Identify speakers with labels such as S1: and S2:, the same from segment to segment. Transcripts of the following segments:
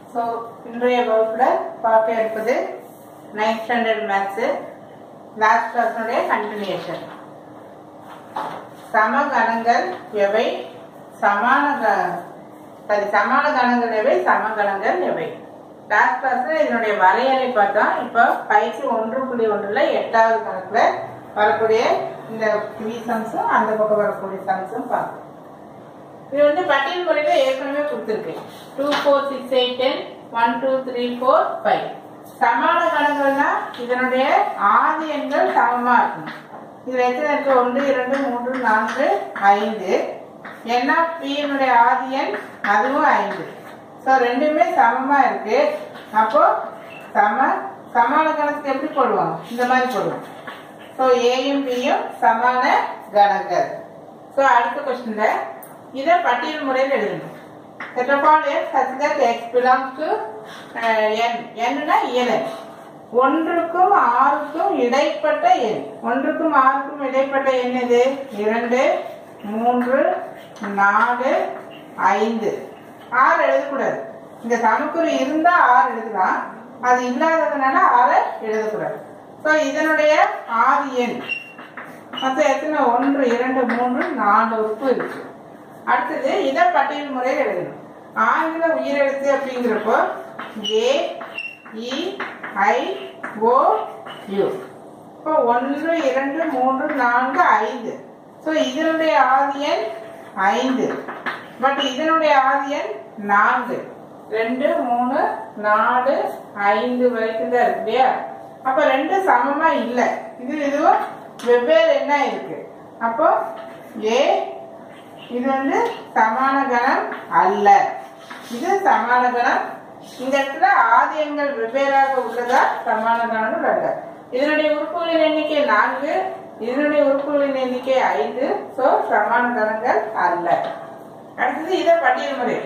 S1: so இன்றைய வகுப்பில் பார்க்க இருப்பது நைன்த் ஸ்டாண்டர்ட் மேத்ஸு லாஸ்ட் கிளாஸினுடைய கண்டினியூஷன் சமகணங்கள் எவை சமான க- சாரி சமான கணங்கள் எவை சமகணங்கள் எவை லாஸ்ட் கிளாஸ்ல இதனுடைய வரையறை பார்த்தோம் இப்போ பயிற்சி ஒன்று புள்ளி ஒன்றுல எட்டாவது கணக்குல வரக்கூடிய இந்த த்ரீ சம்ஸும் அந்த பக்கம் வரக்கூடிய சம்ஸும் பார்த்தோம் இது வந்து பட்டியல் முறையில ஏற்கனவே கொடுத்துருக்கு two four six eight ten one two three four five சமான கணங்கள்னா இதனுடைய ஆதி எண்கள் சமமா இருக்கும் இதுல எத்தனை இருக்கு ஒன்று இரண்டு மூன்று நான்கு ஐந்து என்ன பியினுடைய ஆதி எண் அதுவும் ஐந்து ஸோ ரெண்டுமே சமமா இருக்கு அப்போ சம சமான கணக்கு எப்படி போடுவாங்க இந்த மாதிரி போடுவோம் ஸோ ஏயும் பியும் சமான கணங்கள் ஸோ அடுத்த கொஸ்டின்ல இதை பட்டியல் முறையில் எழுதணும் set of all x such that x belongs to uh, n என்னன்னா இயலன் ஒன்றுக்கும் ஆறுக்கும் இடைப்பட்ட எண் ஒன்றுக்கும் ஆறுக்கும் இடைப்பட்ட எண் எது இரண்டு மூன்று நாலு ஐந்து ஆறு எழுதக்கூடாது இந்த சமக்குறி இருந்தா ஆறு எழுதலாம் அது இல்லாததுனால ஆறை எழுதக்கூடாது ஸோ இதனுடைய ஆறு எண் மொத்த எத்தனை ஒன்று இரண்டு மூன்று நாலு உறுப்பு இருக்கு அடுத்தது இதை பட்டியல் முறையில் எழுதணும் ஆங்கில உயிரெழுத்து அப்படிங்கிறப்போ ஏ இ ஐ ஓ யு இப்போ ஒன்று இரண்டு மூன்று நான்கு ஐந்து ஸோ இதனுடைய ஆதியன் ஐந்து பட் இதனுடைய ஆதியன் நான்கு ரெண்டு மூணு நாலு ஐந்து வரைக்கும் தான் இருக்கு இல்லையா அப்ப ரெண்டு சமமா இல்லை இது இதுவும் வெவ்வேறு என்ன இருக்கு அப்போ ஏ இது வந்து சமான கணம் அல்ல இது சமான கணம் இந்த இடத்துல ஆதியங்கள் வெவ்வேறாக உள்ளதா சமான கணம் அல்ல இதனுடைய உறுப்புகளின் எண்ணிக்கை நான்கு இதனுடைய உறுப்புகளின் எண்ணிக்கை ஐந்து சோ சமான கணங்கள் அல்ல அடுத்தது இதை பட்டியல் முறை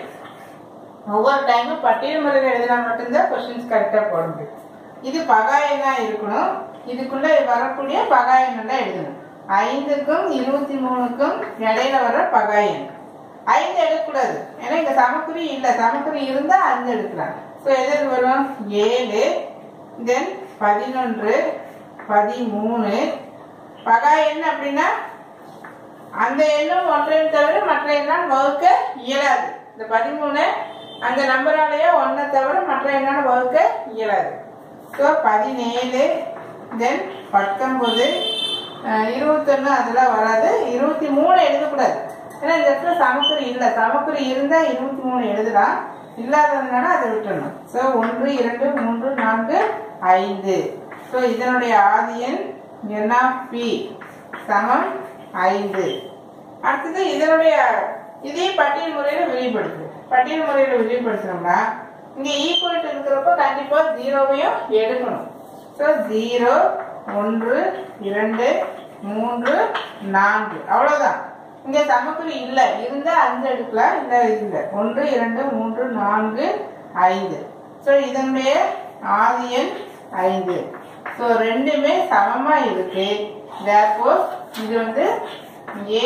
S1: ஒவ்வொரு டைமும் பட்டியல் முறையில் எழுதினா மட்டும்தான் கொஸ்டின்ஸ் கரெக்டாக போட முடியும் இது பகாயனா இருக்கணும் இதுக்குள்ள வரக்கூடிய பகாயன் தான் எழுதணும் ஐந்துக்கும் இருபத்தி மூணுக்கும் இடையில வர பகாயன் ஐந்து எடுக்கக்கூடாது ஏன்னா இங்க சமக்குறி இல்ல சமக்குறி இருந்தா அஞ்சு எடுக்கலாம் ஸோ எது வரும் ஏழு தென் பதினொன்று பதிமூணு பகாயன் அப்படின்னா அந்த எண்ணும் ஒன்றையும் தவிர மற்ற எண்ணால் வகுக்க இயலாது இந்த பதிமூணு அந்த நம்பராலேயே ஒன்றை தவிர மற்ற எண்ணால் வகுக்க இயலாது ஸோ பதினேழு தென் பத்தொன்பது அஹ், இருபத்தொன்னு அதெல்லாம் வராது இருபத்தி மூணு எழுதக்கூடாது ஏன்னா இந்த இடத்துல சமக்குறி இல்லை சமக்குறி இருந்தால் இருபத்தி மூணு எழுதலாம் இல்லாததுனால அதை விட்டுறணும் ஸோ ஒன்று இரண்டு மூன்று நான்கு ஐந்து ஸோ இதனுடைய ஆதியன் என்ன பி சமம் ஐந்து அடுத்தது இதனுடைய இதையும் பட்டியல் முறையில் விரிவுபடுத்து பட்டியல் முறையில் விரிவுபடுத்தினோம்னா இங்க ஈக்குவல் இருக்கிறப்ப கண்டிப்பா ஜீரோவையும் எடுக்கணும் ஸோ ஜீரோ ஒன்று இரண்டு மூன்று நான்கு அவ்வளவுதான் இங்க சமக்குறி இல்ல இருந்தா அஞ்சு எடுக்கலாம் இல்ல இல்ல ஒன்று இரண்டு மூன்று நான்கு ஐந்து ஸோ இதனுடைய ஆதியன் ஐந்து ஸோ ரெண்டுமே சமமா இருக்கு therefore இது வந்து ஏ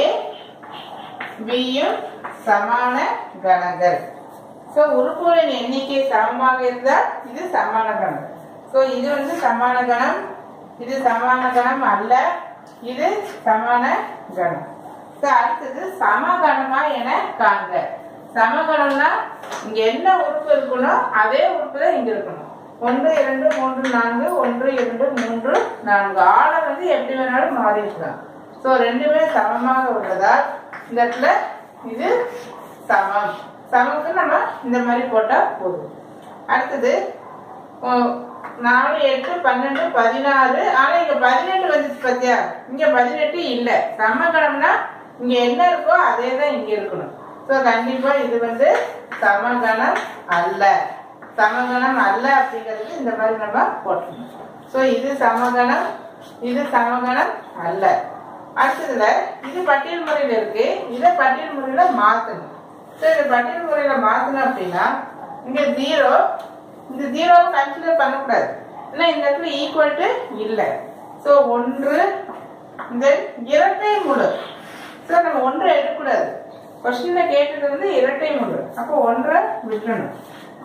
S1: பியும் சமான கணங்கள் ஸோ உறுப்புகளின் எண்ணிக்கை சமமாக இருந்தால் இது சமான கணம் ஸோ இது வந்து சமான கணம் இது சமான கணம் அல்ல இது சமான கணம் ஸோ அடுத்தது சமகணமா என காண்க சமகணம்னா இங்க என்ன உறுப்பு இருக்கணும் அதே உறுப்பு தான் இங்க இருக்கணும் ஒன்று இரண்டு மூன்று நான்கு ஒன்று இரண்டு மூன்று நான்கு ஆர்டர் வந்து எப்படி வேணாலும் மாறி இருக்கலாம் ஸோ ரெண்டுமே சமமாக உள்ளதால் இந்த இடத்துல இது சமம் சமக்கு நம்ம இந்த மாதிரி போட்டா போதும் அடுத்தது ஓ, நாலு எட்டு பன்னெண்டு பதினாறு ஆனா இங்க பதினெட்டு வந்துச்சு பாத்தியா இங்க பதினெட்டு இல்ல சமகணம்னா இங்க என்ன இருக்கோ அதே தான் இங்க இருக்கணும் ஸோ கண்டிப்பா இது வந்து சமகணம் அல்ல சமகணம் அல்ல அப்படிங்கிறது இந்த மாதிரி நம்ம போட்டணும் ஸோ இது சமகணம் இது சமகணம் அல்ல அடுத்ததுல இது பட்டியல் முறையில இருக்கு இதை பட்டியல் முறையில மாத்தணும் ஸோ இது பட்டியல் முறையில மாத்தணும் அப்படின்னா இங்க ஜீரோ இந்த ஜீரோவை கன்சிடர் பண்ணக்கூடாது ஏன்னா இந்த இடத்துல ஈக்குவல் டு இல்லை ஸோ ஒன்று இந்த இரட்டை முழு ஸோ நம்ம ஒன்றை எடுக்கக்கூடாது கொஸ்டின்ல கேட்டது வந்து இரட்டை முழு அப்போ ஒன்றை விட்டுறணும்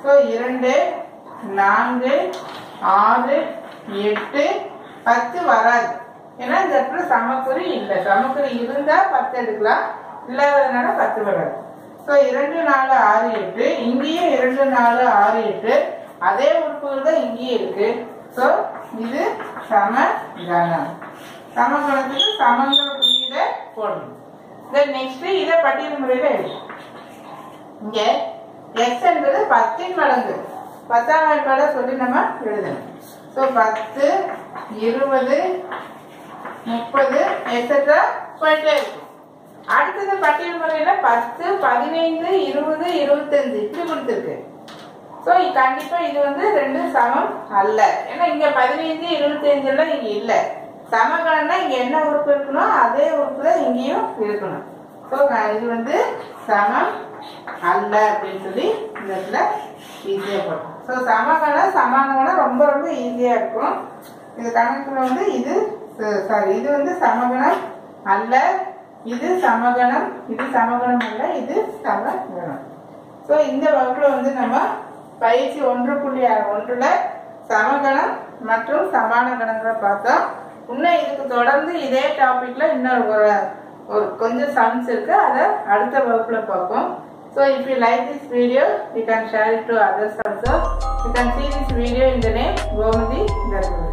S1: ஸோ இரண்டு நான்கு ஆறு எட்டு பத்து வராது ஏன்னா இந்த இடத்துல சமக்குறி இல்லை சமக்குறி இருந்தா பத்து எடுக்கலாம் இல்லாததுனால பத்து வராது ஸோ இரண்டு நாலு ஆறு எட்டு இங்கேயும் இரண்டு நாலு ஆறு எட்டு அதே உறுப்புகள் தான் இங்கேயும் இருக்கு ஸோ இது சம கணம் சமகணத்துக்கு சமங்கிற குறியீடை போடணும் தென் நெக்ஸ்ட் இதை பட்டியல் முறையில் எழுதணும் இங்க எக்ஸ் என்பது பத்தின் மடங்கு பத்தாம் வாய்ப்பாட சொல்லி நம்ம எழுதணும் ஸோ பத்து இருபது முப்பது எக்ஸெட்ரா போயிட்டே இருக்கும் அடுத்தது பட்டியல் முறையில பத்து பதினைந்து இருபது இருபத்தஞ்சு இப்படி கொடுத்துருக்கு ஸோ கண்டிப்பா இது வந்து ரெண்டு சமம் அல்ல ஏன்னா இங்க பதினைந்து இருபத்தஞ்சு எல்லாம் இங்க இல்ல சமகணம்னா இங்க என்ன உறுப்பு இருக்கணும் அதே உறுப்பு தான் இங்கேயும் இருக்கணும் ஸோ இது வந்து சமம் அல்ல அப்படின்னு சொல்லி இந்த இடத்துல ஈஸியா போட்டோம் ஸோ சமகணம் சமானகணம் ரொம்ப ரொம்ப ஈஸியா இருக்கும் இது கணக்குல வந்து இது சாரி இது வந்து சமகணம் அல்ல இது சமகணம் இது சமகணம் அல்ல இது சமகணம் ஸோ இந்த வகுப்புல வந்து நம்ம பயிற்சி ஒன்று புள்ளி ஒன்றுல சமகணம் மற்றும் சமான கணங்களை பார்த்தோம் இன்னும் இதுக்கு தொடர்ந்து இதே டாபிக்ல இன்னொரு ஒரு ஒரு கொஞ்சம் சம்ஸ் இருக்கு அதை அடுத்த வகுப்புல பார்ப்போம் so if you like this video you can share it to others also you can see this video in the name Gomathi Dharmapuri